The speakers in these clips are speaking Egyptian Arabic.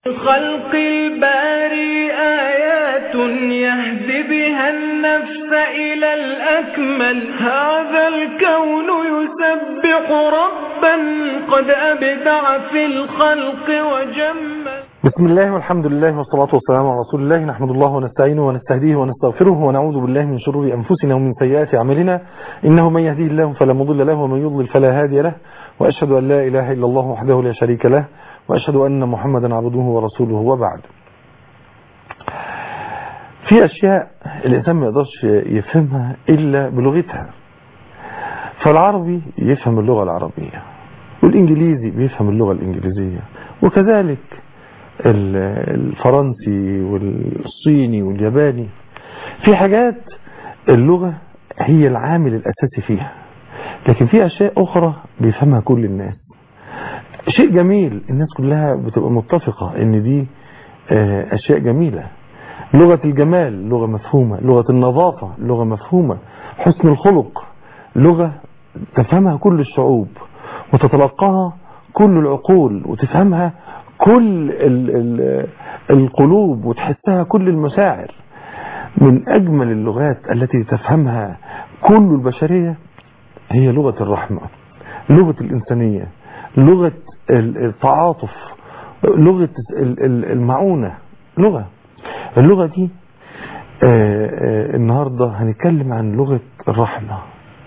خلق الباري آيات يهدي بها النفس إلى الأكمل هذا الكون يسبح ربا قد أبدع في الخلق وجمل بسم الله والحمد لله والصلاة والسلام على رسول الله نحمد الله ونستعينه ونستهديه ونستغفره ونعوذ بالله من شرور أنفسنا ومن سيئات أعمالنا إنه من يهديه الله فلا مضل له ومن يضلل فلا هادي له وأشهد أن لا إله إلا الله وحده لا شريك له وأشهد أن محمدا عبده ورسوله وبعد في أشياء الإنسان ما يقدرش يفهمها إلا بلغتها فالعربي يفهم اللغة العربية والإنجليزي بيفهم اللغة الإنجليزية وكذلك الفرنسي والصيني والياباني في حاجات اللغة هي العامل الأساسي فيها لكن في أشياء أخرى بيفهمها كل الناس شيء جميل الناس كلها بتبقى متفقة ان دي أشياء جميلة لغة الجمال لغة مفهومة لغة النظافة لغة مفهومة حسن الخلق لغة تفهمها كل الشعوب وتتلقاها كل العقول وتفهمها كل ال ال القلوب وتحسها كل المشاعر من أجمل اللغات التي تفهمها كل البشرية هي لغة الرحمة لغة الإنسانية لغة التعاطف لغة المعونة لغة اللغة دي النهاردة هنتكلم عن لغة الرحمة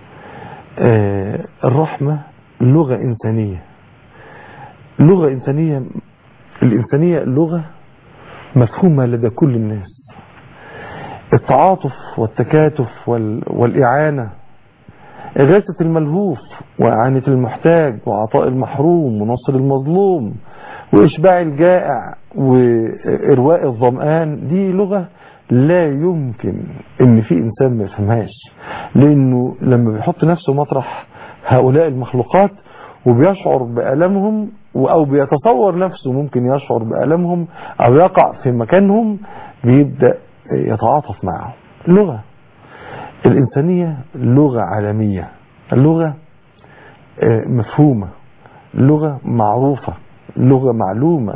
الرحمة لغة إنسانية لغة إنسانية الإنسانية لغة مفهومة لدى كل الناس التعاطف والتكاتف والإعانة إغاثة الملهوف وإعانة المحتاج وعطاء المحروم ونصر المظلوم وإشباع الجائع وإرواء الظمآن دي لغة لا يمكن ان في انسان ما يفهمهاش لانه لما بيحط نفسه مطرح هؤلاء المخلوقات وبيشعر بألمهم او بيتصور نفسه ممكن يشعر بألمهم او يقع في مكانهم بيبدأ يتعاطف معهم لغة الإنسانية لغة عالمية لغة مفهومة لغة معروفة لغة معلومة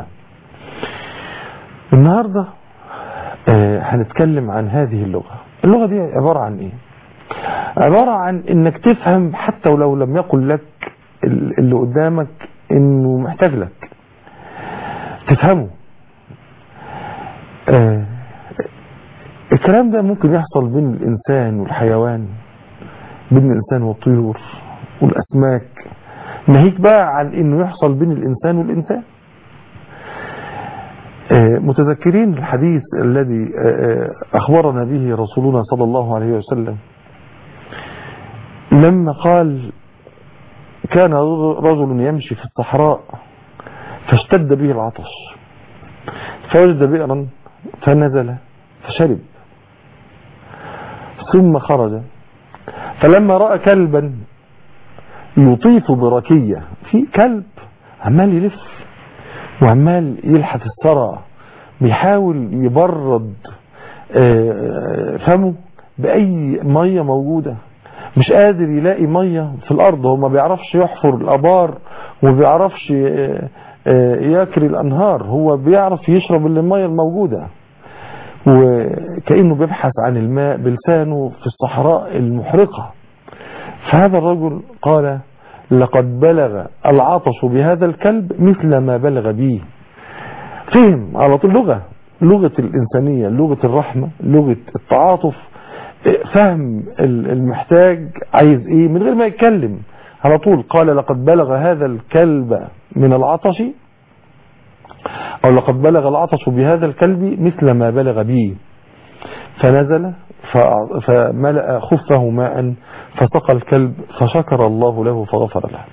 النهاردة هنتكلم عن هذه اللغة اللغة دي عبارة عن ايه عبارة عن انك تفهم حتى ولو لم يقل لك اللي قدامك انه محتاج لك تفهمه الكلام ده ممكن يحصل بين الإنسان والحيوان بين الإنسان والطيور والأسماك ناهيك بقى عن إنه يحصل بين الإنسان والإنسان متذكرين الحديث الذي أخبرنا به رسولنا صلى الله عليه وسلم لما قال كان رجل يمشي في الصحراء فاشتد به العطش فوجد بئرا فنزل فشرب ثم خرج فلما رأى كلبا يطيف بركية في كلب عمال يلف وعمال يلحف الثرى بيحاول يبرد فمه بأي مية موجودة مش قادر يلاقي مية في الأرض هو ما بيعرفش يحفر الأبار وما بيعرفش يكري الأنهار هو بيعرف يشرب المية الموجودة وكأنه بيبحث عن الماء بلسانه في الصحراء المحرقة فهذا الرجل قال لقد بلغ العطش بهذا الكلب مثل ما بلغ به فهم على طول لغة لغة الإنسانية لغة الرحمة لغة التعاطف فهم المحتاج عايز ايه من غير ما يتكلم على طول قال لقد بلغ هذا الكلب من العطش أو لقد بلغ العطش بهذا الكلب مثل ما بلغ به فنزل فملأ خفه ماء فسقى الكلب فشكر الله له فغفر له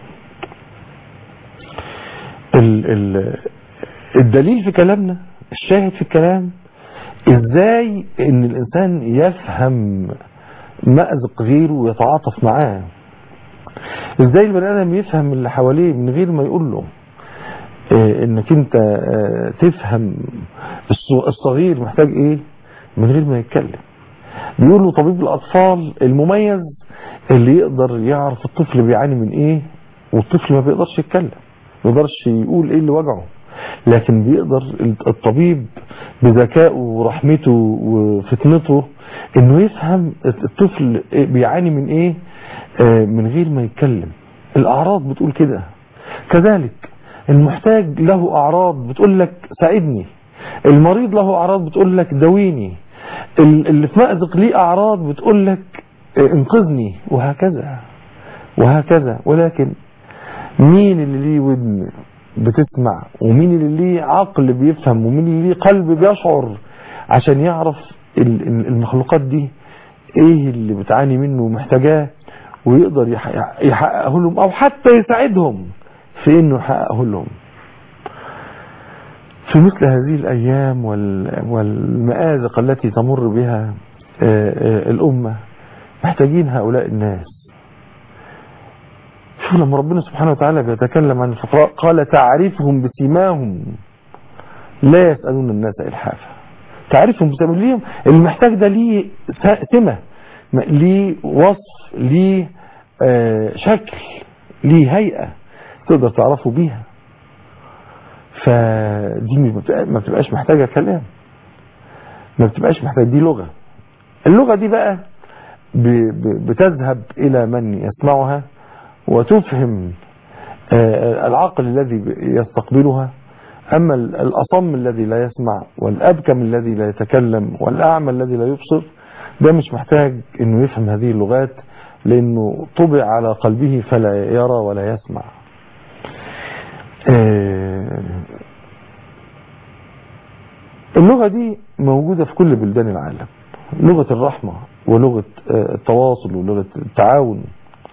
الدليل في كلامنا الشاهد في الكلام ازاي ان الانسان يفهم مأزق غيره ويتعاطف معاه ازاي البني ادم يفهم اللي حواليه من غير ما يقول له انك انت تفهم الصغير محتاج ايه من غير ما يتكلم بيقولوا طبيب الاطفال المميز اللي يقدر يعرف الطفل بيعاني من ايه والطفل ما بيقدرش يتكلم ما بيقدرش يقول ايه اللي وجعه لكن بيقدر الطبيب بذكائه ورحمته وفتنته انه يفهم الطفل بيعاني من ايه آه، من غير ما يتكلم الاعراض بتقول كده كذلك المحتاج له اعراض بتقول لك ساعدني المريض له اعراض بتقول لك داويني ال- اللي في مأزق ليه اعراض بتقول لك آه، انقذني وهكذا وهكذا ولكن مين اللي ليه ودن بتسمع ومين اللي ليه عقل بيفهم ومين اللي ليه قلب بيشعر عشان يعرف ال- ال- المخلوقات دي ايه اللي بتعاني منه ومحتاجاه ويقدر يح- يحققه لهم او حتى يساعدهم في انه يحققه لهم في مثل هذه الايام وال- والمآزق التي تمر بها آه، آه، الامه محتاجين هؤلاء الناس شوف لما ربنا سبحانه وتعالى بيتكلم عن الفقراء قال تعرفهم بسيماهم لا يسألون الناس إلحافا تعرفهم بسيماهم ليه المحتاج ده ليه س- سمة م- ليه وصف ليه آه، شكل ليه هيئة تقدر تعرفه بيها فدي ما بتبقى- ما بتبقاش محتاجة كلام ما بتبقاش محتاجة دي لغة اللغة دي بقى ب- ب- بتذهب إلى من يسمعها وتفهم آه، العقل الذي يستقبلها أما ال- الأصم الذي لا يسمع والأبكم الذي لا يتكلم والأعمى الذي لا يبصر ده مش محتاج أنه يفهم هذه اللغات لأنه طبع على قلبه فلا يرى ولا يسمع آه، اللغة دي موجودة في كل بلدان العالم لغة الرحمة ولغة آه، التواصل ولغة التعاون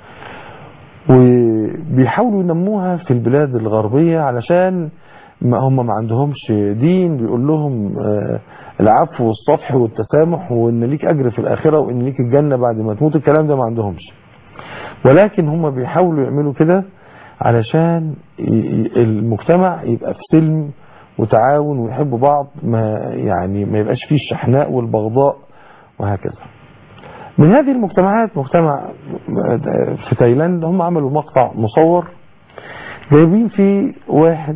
وبيحاولوا ينموها في البلاد الغربية علشان ما هم ما عندهمش دين بيقول لهم آه، العفو والصفح والتسامح وان ليك اجر في الاخرة وان ليك الجنة بعد ما تموت الكلام ده ما عندهمش ولكن هم بيحاولوا يعملوا كده علشان ي- ي- المجتمع يبقى في سلم وتعاون ويحبوا بعض ما يعني ما يبقاش فيه الشحناء والبغضاء وهكذا من هذه المجتمعات مجتمع في تايلاند هم عملوا مقطع مصور جايبين فيه واحد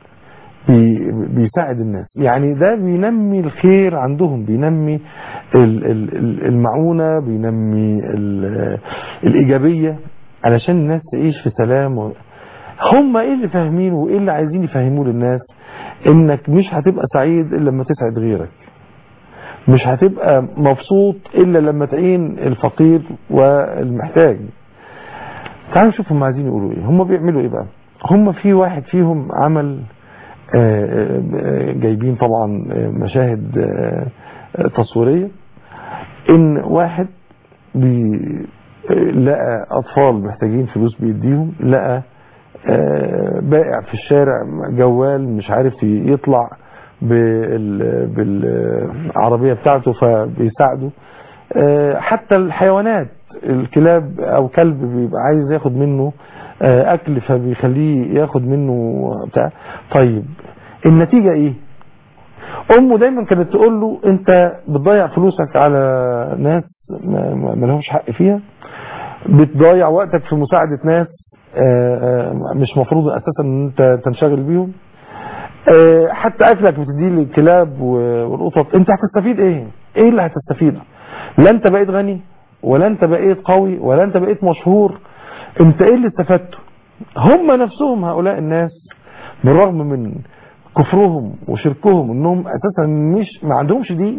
بي بيساعد الناس يعني ده بينمي الخير عندهم بينمي ال- ال- ال- المعونة بينمي ال- الإيجابية علشان الناس تعيش في سلام و... هم ايه اللي فاهمينه وايه اللي عايزين يفهموه للناس انك مش هتبقى سعيد الا لما تسعد غيرك مش هتبقى مبسوط الا لما تعين الفقير والمحتاج تعالوا نشوف هم عايزين يقولوا ايه هم بيعملوا ايه بقى هم في واحد فيهم عمل آه، آه، جايبين طبعا آه، مشاهد آه، آه، تصويرية ان واحد بي لقى اطفال محتاجين فلوس بيديهم لقى آه، بائع في الشارع جوال مش عارف يطلع بال- بالعربية بتاعته فبيساعده آه، حتى الحيوانات الكلاب او كلب بيبقى عايز ياخد منه آه، اكل فبيخليه ياخد منه بتاع طيب النتيجة ايه امه دايما كانت تقول له انت بتضيع فلوسك على ناس ما ما- ما لهمش حق فيها بتضيع وقتك في مساعدة ناس آه، آه، مش مفروض اساسا ان انت تنشغل بيهم آه، حتى اكلك بتديه للكلاب و- والقطط انت هتستفيد ايه ايه اللي هتستفيده لا انت بقيت غني ولا انت بقيت قوي ولا انت بقيت مشهور انت ايه اللي استفدته هم نفسهم هؤلاء الناس بالرغم من كفرهم وشركهم انهم اساسا مش ما عندهمش دين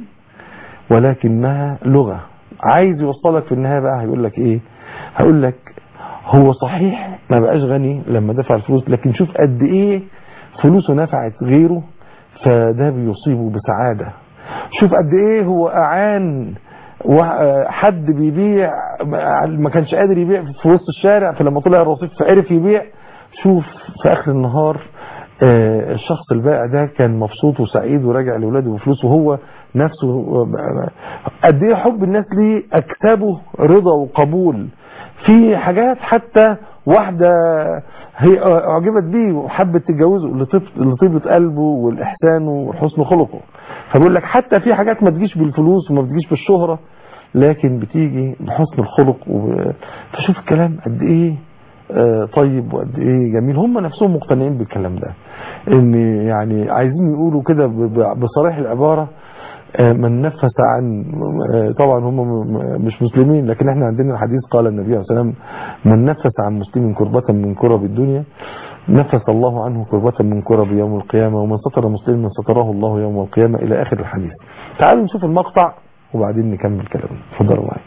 ولكنها لغة عايز يوصلك في النهاية بقى هيقول لك ايه هيقول لك هو صحيح ما بقاش غني لما دفع الفلوس لكن شوف قد ايه فلوسه نفعت غيره فده بيصيبه بسعادة شوف قد ايه هو اعان و- حد بيبيع ما كانش قادر يبيع في وسط الشارع فلما طلع الرصيف فعرف يبيع شوف في اخر النهار آه، الشخص البائع ده كان مبسوط وسعيد وراجع لاولاده بفلوس وهو نفسه آه، قد ايه حب الناس ليه اكسبه رضا وقبول في حاجات حتى واحدة هي اعجبت بيه وحبت تتجوزه لطيب- لطيبة قلبه والاحسان وحسن خلقه فبقول لك حتى في حاجات ما تجيش بالفلوس وما بتجيش بالشهرة لكن بتيجي بحسن الخلق و... فشوف الكلام قد ايه آه، طيب وقد ايه جميل هم نفسهم مقتنعين بالكلام ده ان يعني عايزين يقولوا كده ب- ب- بصريح العبارة آه، من نفس عن آه، طبعا هم م- مش مسلمين لكن احنا عندنا الحديث قال النبي عليه الصلاة والسلام من نفس عن مسلم كربة من كرب الدنيا نفس الله عنه كربة من كرب يوم القيامة ومن ستر مسلما ستره الله يوم القيامة إلى آخر الحديث تعالوا نشوف المقطع وبعدين نكمل كلامنا اتفضلوا معايا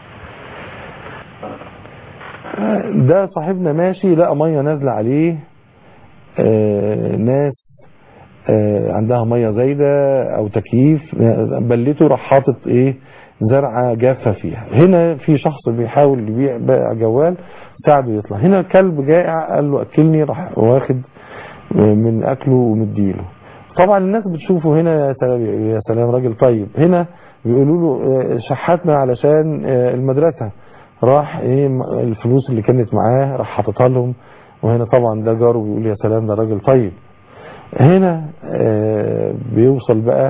ده صاحبنا ماشي لقى ميه نازله عليه آه، ناس آه، عندها ميه زايده او تكييف آه، بلته راح حاطط ايه زرعه جافه فيها هنا في شخص بيحاول يبيع بائع جوال ساعده يطلع هنا الكلب جائع قال له اكلني راح واخد آه، من اكله ومديله طبعا الناس بتشوفه هنا يا سلام يا سلام راجل طيب هنا بيقولوا له آه، شحتنا علشان آه، المدرسه راح ايه م- الفلوس اللي كانت معاه راح حاططها لهم وهنا طبعا ده جاره بيقول يا سلام ده راجل طيب هنا آه بيوصل بقى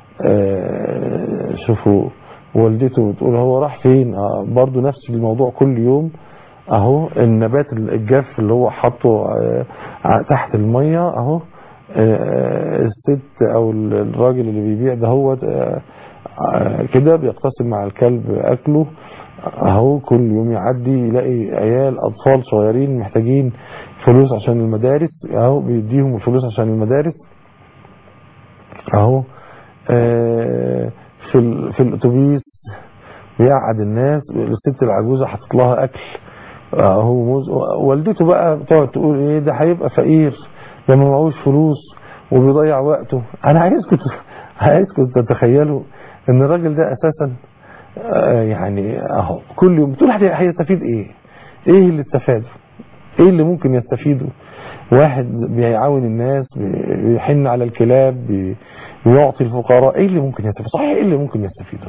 آه شوفوا والدته بتقول هو راح فين آه برضو نفس الموضوع كل يوم اهو النبات الجاف اللي هو حاطه آه ع- تحت المية اهو آه الست او الراجل اللي بيبيع ده هو آه آه كده بيقتسم مع الكلب اكله اهو كل يوم يعدي يلاقي عيال اطفال صغيرين محتاجين فلوس عشان المدارس اهو بيديهم الفلوس عشان المدارس اهو آه، في ال- في الاتوبيس بيقعد الناس الست العجوزه حاطط لها اكل اهو موز والدته بقى بتقعد تقول ايه ده هيبقى فقير لما معهوش فلوس وبيضيع وقته انا عايزكم عايزكم تتخيلوا ان الراجل ده اساسا آه، يعني اهو كل يوم تقول هي- هيستفيد ايه ايه اللي استفاده ايه اللي ممكن يستفيده واحد بيعاون الناس بي- بيحن على الكلاب بي- بيعطي الفقراء ايه اللي ممكن يستفيد صحيح ايه اللي ممكن يستفيده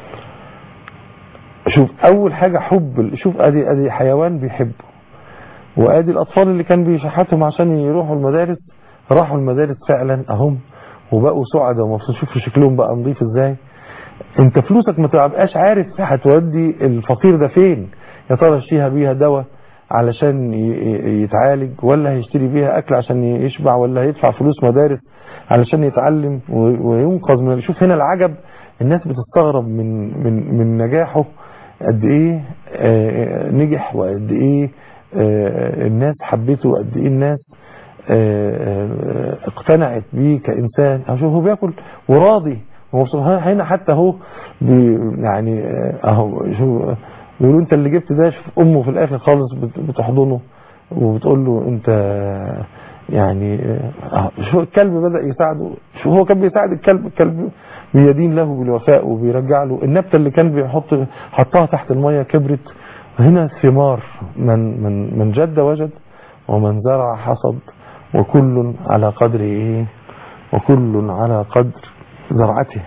شوف اول حاجة حب ال- شوف ادي ادي حيوان بيحبه وادي الاطفال اللي كان بيشحتهم عشان يروحوا المدارس راحوا المدارس فعلا اهم وبقوا سعداء ومبسوطين شوفوا شكلهم بقى نظيف ازاي انت فلوسك ما تبقاش عارف هتودي الفقير ده فين يا ترى يشتريها بيها دواء علشان ي- ي- يتعالج ولا هيشتري بيها اكل عشان يشبع ولا هيدفع فلوس مدارس علشان يتعلم و- وينقذ من شوف هنا العجب الناس بتستغرب من من من نجاحه قد ايه آه، نجح وقد ايه آه، الناس حبته وقد ايه الناس آه، آه، اقتنعت بيه كإنسان أهو شوف هو بياكل وراضي ومبسوط ها- هنا حتى هو بي يعني آه، اهو شوف بيقولوا انت اللي جبت ده شوف امه في الاخر خالص بت- بتحضنه وبتقول له انت يعني آه، اهو شو الكلب بدأ يساعده شو هو كان بيساعد الكلب الكلب بيدين له بالوفاء وبيرجع له النبتة اللي كان بيحط حطها تحت المية كبرت هنا الثمار من من من جد وجد ومن زرع حصد وكل على قدر ايه وكل على قدر زرعته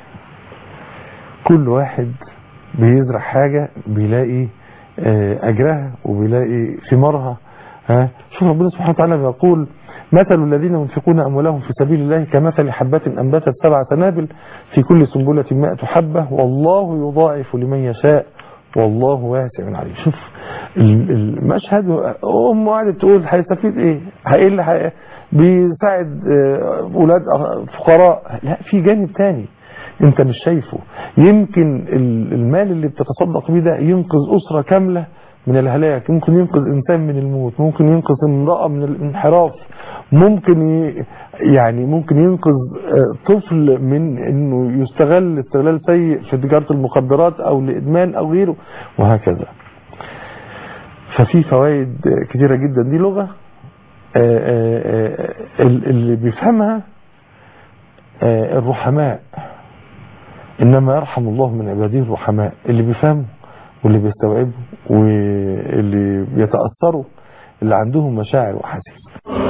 كل واحد بيزرع حاجة بيلاقي آه، أجرها وبيلاقي ثمارها ها شوف ربنا سبحانه وتعالى بيقول مثل الذين ينفقون أموالهم في سبيل الله كمثل حبة أنبتت سبع سنابل في كل سنبلة مائة حبة والله يضاعف لمن يشاء والله واسع عليم شوف ال- المشهد أم قاعدة تقول هيستفيد إيه ايه اللي هي- بيساعد آه، أولاد فقراء لا في جانب تاني انت مش شايفه يمكن ال- المال اللي بتتصدق بيه ده ينقذ أسرة كاملة من الهلاك ممكن ينقذ إنسان من الموت ممكن ينقذ امرأة من الانحراف ممكن ي- يعني ممكن ينقذ آه، طفل من انه يستغل استغلال سيء في تجارة المخدرات او لادمان او غيره وهكذا ففي فوائد كتيرة جدا دي لغة آه، آه، آه، اللي بيفهمها آه، الرحماء انما يرحم الله من عباده الرحماء اللي بيفهموا واللي بيستوعبوا واللي بيتأثروا اللي عندهم مشاعر واحاسيس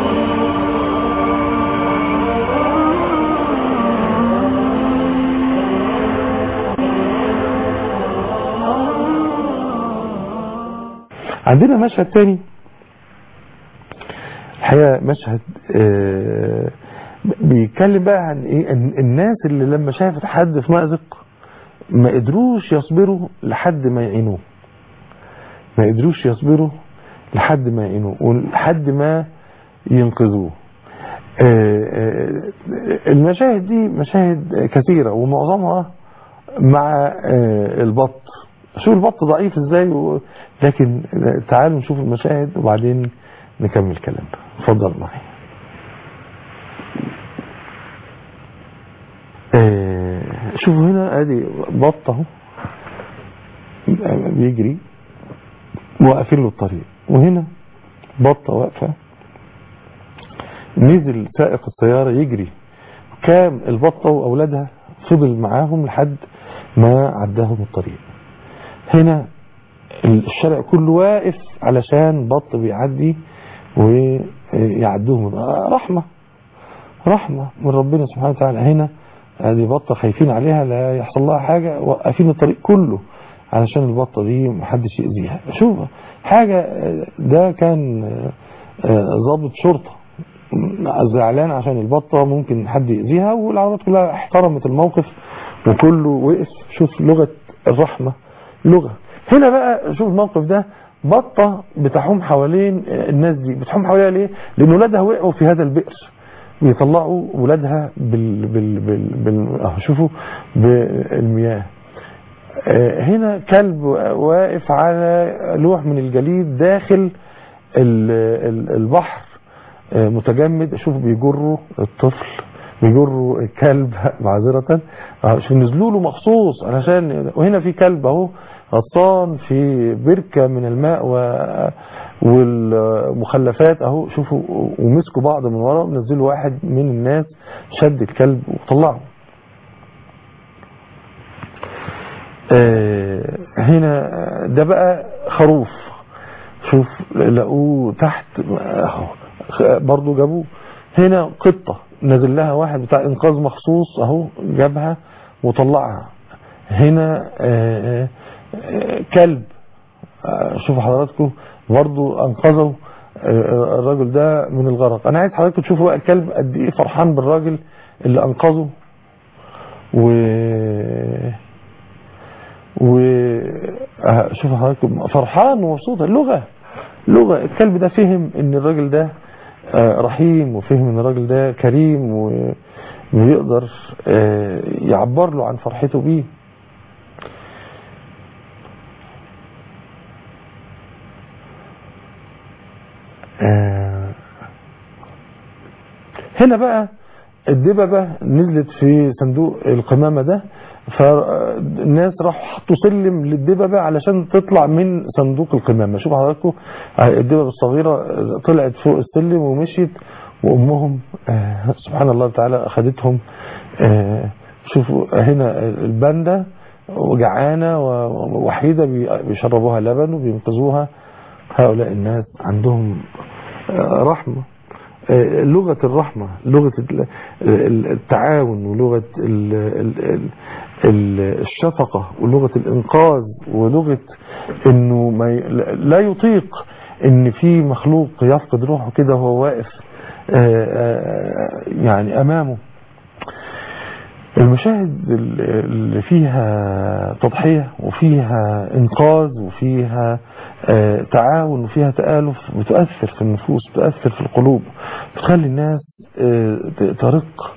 عندنا مشهد تاني الحقيقة مشهد آه، بيتكلم بقى عن ايه ان الناس اللي لما شافت حد في مأزق ما قدروش يصبروا لحد ما يعينوه ما قدروش يصبروا لحد ما ينقذوه ولحد ما ينقذوه المشاهد دي مشاهد كثيرة ومعظمها مع البط شوف البط ضعيف ازاي و... لكن تعالوا نشوف المشاهد وبعدين نكمل كلامنا اتفضل معي شوفوا هنا ادي بط اهو بيجري واقفين له الطريق وهنا بطه واقفه نزل سائق السياره يجري كام البطه واولادها فضل معاهم لحد ما عداهم الطريق هنا الشارع كله واقف علشان بط بيعدي ويعدوهم رحمة رحمة من ربنا سبحانه وتعالى هنا هذه بطة خايفين عليها لا يحصل لها حاجة وقفين الطريق كله علشان البطة دي محدش يأذيها شوف حاجة ده كان ضابط شرطة زعلان عشان البطة ممكن حد يأذيها والعربيات كلها احترمت الموقف وكله وقف شوف لغة الرحمة لغة هنا بقى شوف الموقف ده بطة بتحوم حوالين الناس دي بتحوم حواليها ليه لان ولادها وقعوا في هذا البئر بيطلعوا ولادها بال بال بال, بال... شوفوا بالمياه هنا كلب واقف على لوح من الجليد داخل البحر متجمد شوف بيجروا الطفل بيجروا الكلب معذرة شوف نزلوا له مخصوص علشان وهنا في كلب اهو غطان في بركة من الماء و... والمخلفات اهو شوفوا ومسكوا بعض من ورا ونزلوا واحد من الناس شد الكلب وطلعه آه هنا ده بقى خروف شوف لقوه تحت اهو برضه جابوه هنا قطة نزل لها واحد بتاع انقاذ مخصوص اهو جابها وطلعها هنا آآ آآ كلب شوفوا حضراتكم برضو انقذوا الراجل ده من الغرق انا عايز حضراتكم تشوفوا بقى الكلب قد ايه فرحان بالراجل اللي انقذه و و شوفوا حضراتكم فرحان ومبسوط اللغه لغه الكلب ده فهم ان الراجل ده رحيم وفهم ان الراجل ده كريم ويقدر يعبر له عن فرحته بيه هنا بقى الدببة نزلت في صندوق القمامة ده فالناس راحوا حطوا سلم للدببة علشان تطلع من صندوق القمامة شوف حضراتكم الدببة الصغيرة طلعت فوق السلم ومشيت وامهم سبحان الله تعالى اخذتهم شوفوا هنا الباندا وجعانة ووحيدة بيشربوها لبن وبينقذوها هؤلاء الناس عندهم رحمة لغة الرحمة لغة التعاون ولغة الشفقة ولغة الإنقاذ ولغة أنه ما لا يطيق أن في مخلوق يفقد روحه كده وهو واقف يعني أمامه المشاهد اللي فيها تضحية وفيها إنقاذ وفيها تعاون وفيها تآلف بتؤثر في النفوس بتؤثر في القلوب بتخلي الناس ترق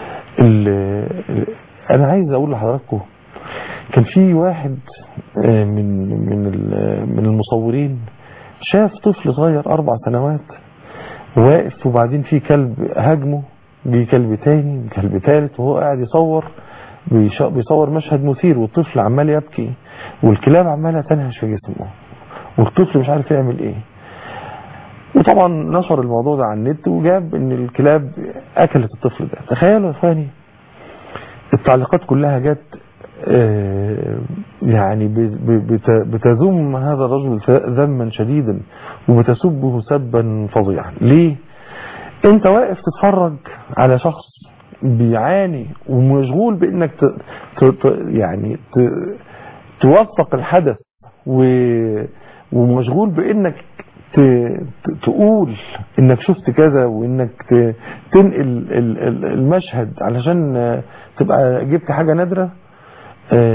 أنا عايز أقول لحضراتكم كان في واحد من من من المصورين شاف طفل صغير أربع سنوات واقف وبعدين في كلب هاجمه جه كلب تاني كلب تالت وهو قاعد يصور بيصور مشهد مثير والطفل عمال يبكي والكلاب عماله تنهش في جسمه والطفل مش عارف يعمل ايه وطبعا نشر الموضوع ده على النت وجاب ان الكلاب اكلت الطفل ده تخيلوا يا اخواني التعليقات كلها جت يعني بتذم هذا الرجل ذما شديدا وبتسبه سبا فظيعا ليه انت واقف تتفرج على شخص بيعاني ومشغول بانك ت... ت... ت... يعني ت... توثق الحدث و... ومشغول بانك ت... تقول انك شفت كذا وانك ت... تنقل المشهد علشان تبقى جبت حاجة نادرة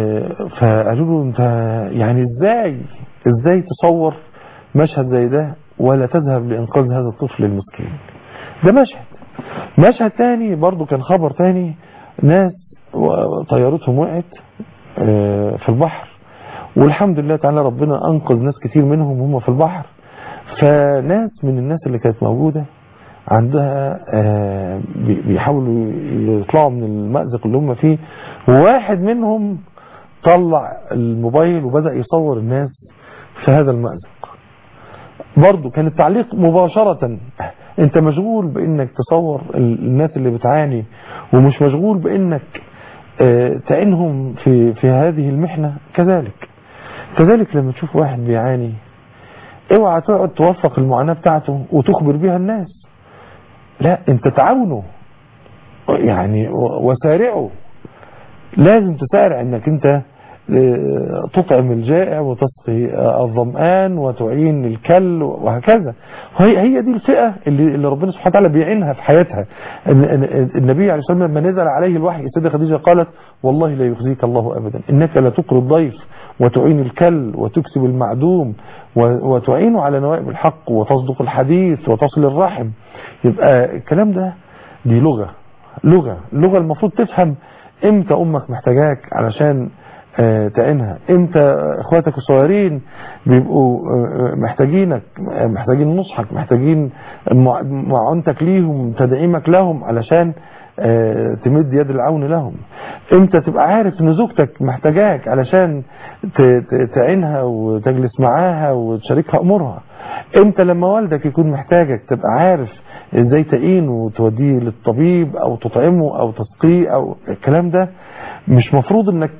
فقالوا له انت يعني ازاي ازاي تصور مشهد زي ده ولا تذهب لإنقاذ هذا الطفل المسكين ده مشهد مشهد تاني برضو كان خبر تاني ناس طيارتهم وقعت في البحر والحمد لله تعالى ربنا أنقذ ناس كتير منهم هم في البحر فناس من الناس اللي كانت موجودة عندها بيحاولوا يطلعوا من المأزق اللي هم فيه وواحد منهم طلع الموبايل وبدأ يصور الناس في هذا المأزق برضو كان التعليق مباشرة انت مشغول بانك تصور الناس اللي بتعاني ومش مشغول بانك تعينهم في في هذه المحنة كذلك كذلك لما تشوف واحد بيعاني اوعى تقعد توثق المعاناة بتاعته وتخبر بيها الناس لا انت تعاونه يعني وسارعه لازم تسارع انك انت تطعم الجائع وتسقي الظمآن وتعين الكل وهكذا هي هي دي الفئة اللي, اللي ربنا سبحانه وتعالى بيعينها في حياتها النبي عليه الصلاة والسلام لما نزل عليه الوحي السيدة خديجة قالت والله لا يخزيك الله أبدا إنك لا تقر الضيف وتعين الكل وتكسب المعدوم وتعين على نوائب الحق وتصدق الحديث وتصل الرحم يبقى الكلام ده دي لغة لغة لغة المفروض تفهم امتى امك محتاجاك علشان تعينها امتى اخواتك الصغيرين بيبقوا محتاجينك محتاجين نصحك محتاجين معونتك ليهم تدعيمك لهم علشان تمد يد العون لهم امتى تبقى عارف ان زوجتك محتاجاك علشان تعينها وتجلس معاها وتشاركها امورها امتى لما والدك يكون محتاجك تبقى عارف ازاي تعينه وتوديه للطبيب او تطعمه او تسقيه او الكلام ده مش مفروض انك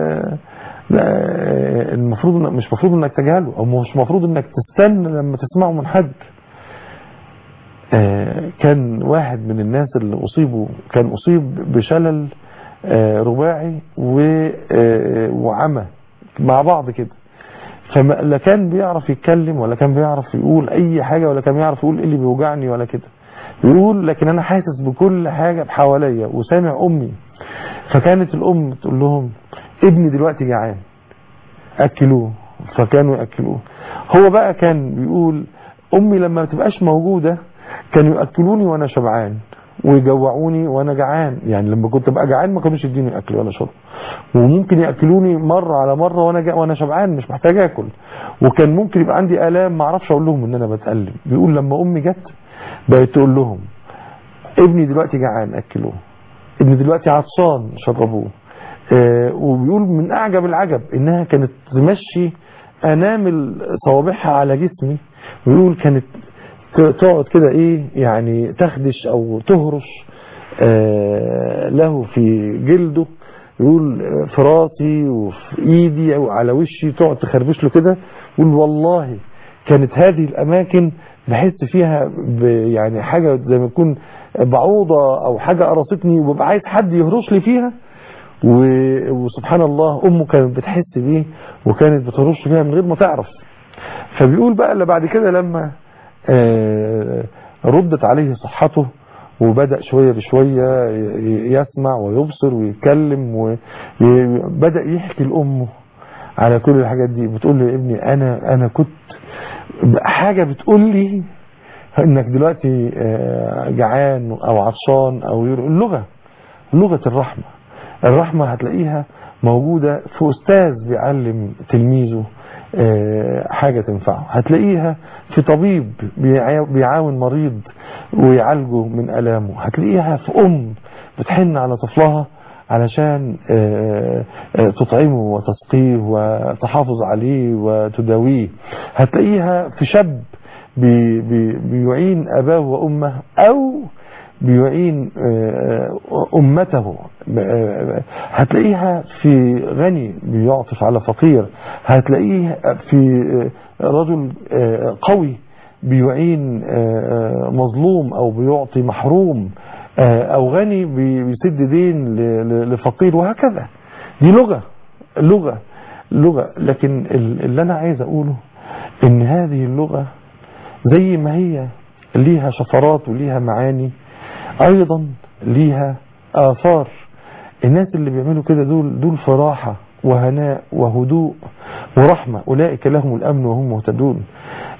المفروض مش مفروض انك تجهله او مش مفروض انك تستنى لما تسمعه من حد كان واحد من الناس اللي اصيبوا كان اصيب بشلل رباعي وعمى مع بعض كده فلا كان بيعرف يتكلم ولا كان بيعرف يقول اي حاجة ولا كان بيعرف يقول ايه اللي بيوجعني ولا كده يقول لكن انا حاسس بكل حاجة بحواليا وسامع امي فكانت الام تقول لهم ابني دلوقتي جعان اكلوه فكانوا ياكلوه هو بقى كان بيقول امي لما ما تبقاش موجودة كانوا ياكلوني وانا شبعان ويجوعوني وانا جعان يعني لما كنت ابقى جعان ما كانوش يديني اكل ولا شرب وممكن ياكلوني مره على مره وانا جا وانا شبعان مش محتاج اكل وكان ممكن يبقى عندي الام ما اعرفش اقول لهم ان انا بتالم بيقول لما امي جت بقت تقول لهم ابني دلوقتي جعان اكلوه ابني دلوقتي عطشان شربوه آه وبيقول من اعجب العجب انها كانت تمشي انامل صوابعها على جسمي ويقول كانت تقعد كده ايه يعني تخدش او تهرش آه له في جلده يقول في راسي وفي ايدي او على وشي تقعد تخربش له كده يقول والله كانت هذه الاماكن بحس فيها يعني حاجة زي ما تكون بعوضة او حاجة قرصتني وببقى عايز حد يهرش لي فيها وسبحان الله امه كانت بتحس بيه وكانت بتهرش فيها من غير ما تعرف فبيقول بقى اللي بعد كده لما ردت عليه صحته وبدأ شوية بشوية يسمع ويبصر ويتكلم وبدأ يحكي لأمه على كل الحاجات دي بتقول له يا ابني أنا, أنا كنت حاجة بتقول لي انك دلوقتي جعان او عطشان او اللغة لغة الرحمة الرحمة هتلاقيها موجودة في أستاذ بيعلم تلميذه حاجة تنفعه هتلاقيها في طبيب بيعاون مريض ويعالجه من ألامه هتلاقيها في أم بتحن على طفلها علشان تطعمه وتسقيه وتحافظ عليه وتداويه هتلاقيها في شاب بي بي بيعين أباه وأمه أو بيعين أمته هتلاقيها في غني بيعطف على فقير هتلاقيه في رجل قوي بيعين مظلوم أو بيعطي محروم أو غني بيسد دين لفقير وهكذا دي لغة لغة لغة لكن اللي أنا عايز أقوله إن هذه اللغة زي ما هي ليها شفرات وليها معاني ايضا ليها اثار الناس اللي بيعملوا كده دول دول في راحه وهناء وهدوء ورحمه اولئك لهم الامن وهم مهتدون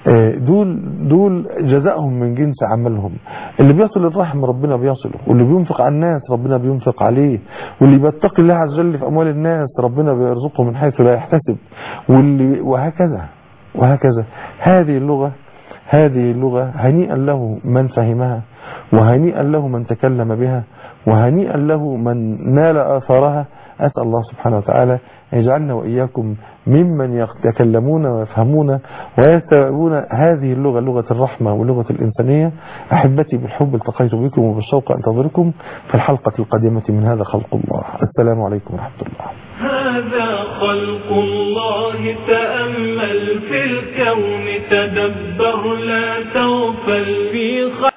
دول دول جزاءهم من جنس عملهم اللي بيصل الرحم ربنا بيصله واللي بينفق على الناس ربنا بينفق عليه واللي بيتقي الله عز وجل في اموال الناس ربنا بيرزقه من حيث لا يحتسب واللي وهكذا وهكذا هذه اللغة هذه اللغة هنيئا له من فهمها وهنيئا له من تكلم بها وهنيئا له من نال آثارها أسأل الله سبحانه وتعالى أن يجعلنا وإياكم ممن يتكلمون ويفهمون ويستوعبون هذه اللغة لغة الرحمة ولغة الإنسانية أحبتي بالحب التقيت بكم وبالشوق أنتظركم في الحلقة القادمة من هذا خلق الله السلام عليكم ورحمة الله هذا خلق الله تأمل في الكون تدبر لا تغفل في خلق